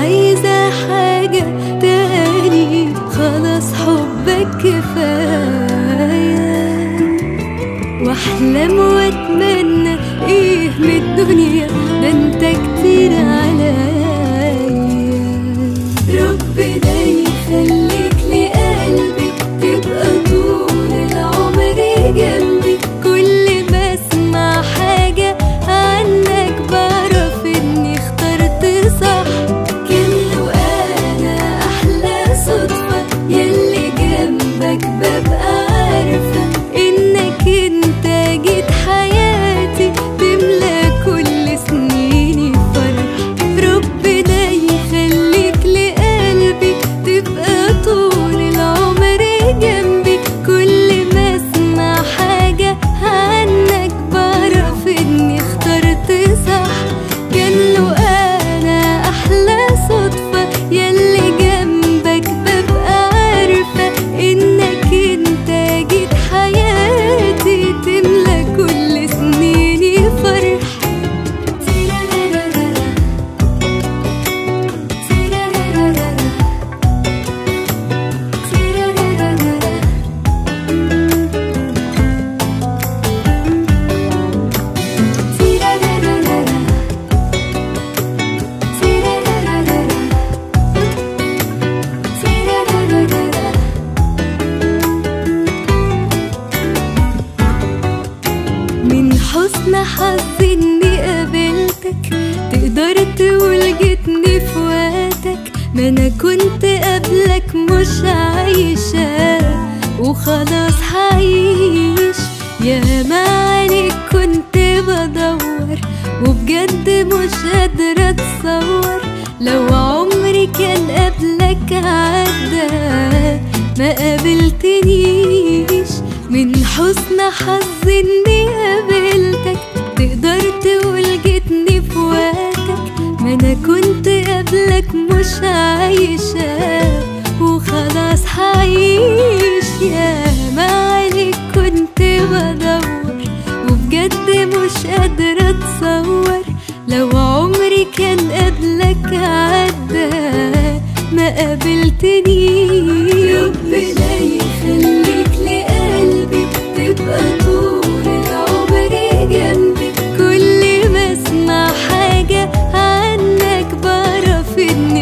عايزة حاجة تاني خلاص حبك كفاية واحلم واتمنى ايه من الدنيا ده انت كتير عليا ربنا يخليك لقلبي تبقى طول العمر جنبي كل ما اسمع حاجة عنك بعرف اني اخترت صح كأنه انا احلى صدفة يلي جنبك ببقى عارفة انك انت جيت حياتي تملى كل سنيني فرح ربنا يخليك لقلبي تبقى طول العمر جنبي كل ما اسمع حاجة عنك بعرف اني اخترت صح كأنه انا احلى صدفة يلي جنبك ببقى عارفة انك انت جيت حياتي تملى كل سنيني فرح تيرارارارا. تيرارارارا. تيرارارارا. تيرارارارا. تيرارارارا. تيرارارارا. من حسن حظي اني قابلتك تقدر تقول جيتني في وقتك ما انا كنت قبلك مش عايشة وخلاص هعيش يا ما عليك كنت بدور وبجد مش قادرة اتصور لو عمري كان قبلك عدى ما قابلتنيش من حسن حظي اني قابلتك تقدر تقول جيتني في وقتك ما انا كنت قبلك مش عايشة وخلاص هعيش يا ما عليك كنت بدور وبجد مش قادرة اتصور لو عمري كان قبلك عدى ما قابلتنيش ربنا يخليك لقلبي تبقى طول العمر جنبي كل ما اسمع حاجة عنك بعرف ان